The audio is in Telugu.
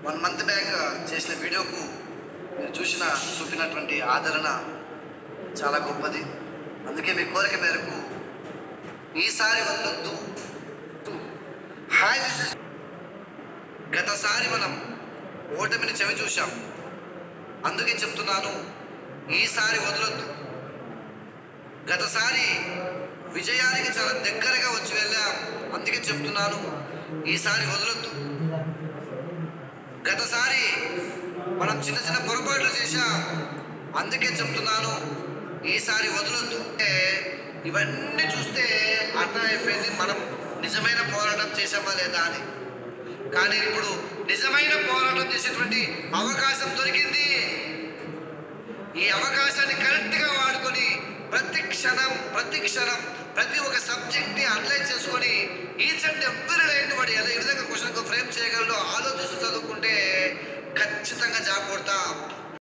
వన్ మంత్ బ్యాక్ చేసిన వీడియోకు మీరు చూసిన చూపినటువంటి ఆదరణ చాలా గొప్పది అందుకే మీ కోరిక మేరకు ఈసారి వదలొద్దు హాయ్ దిస్ ఇస్ గతసారి మనం ఓటమిని చెవి చూశాం అందుకే చెప్తున్నాను ఈసారి వదలొద్దు గతసారి విజయానికి చాలా దగ్గరగా వచ్చి వెళ్ళాం అందుకే చెప్తున్నాను ఈసారి వదలొద్దు గతసారి మనం చిన్న చిన్న పొరపాట్లు చేశాం అందుకే చెప్తున్నాను ఈసారి వదలొద్దు అంటే ఇవన్నీ చూస్తే అర్థమైపోయింది మనం నిజమైన పోరాటం చేసామా లేదా అని కానీ ఇప్పుడు నిజమైన పోరాటం చేసేటువంటి అవకాశం దొరికింది ఈ అవకాశాన్ని కరెక్ట్గా వాడుకొని ప్రతి క్షణం ప్రతి క్షణం ప్రతి ఒక్క సబ్జెక్ట్ని అనలైజ్ చేసుకొని ఈచ్ అండ్ ఎవ్రీ లైన్ వాడు ఎలా ఏ విధంగా క్వశ్చన్ ఫ్రేమ్ చేయగలడో ఆలోచిస్తూ చదువుకుంటే ఖచ్చితంగా జాబ్ కొడతాం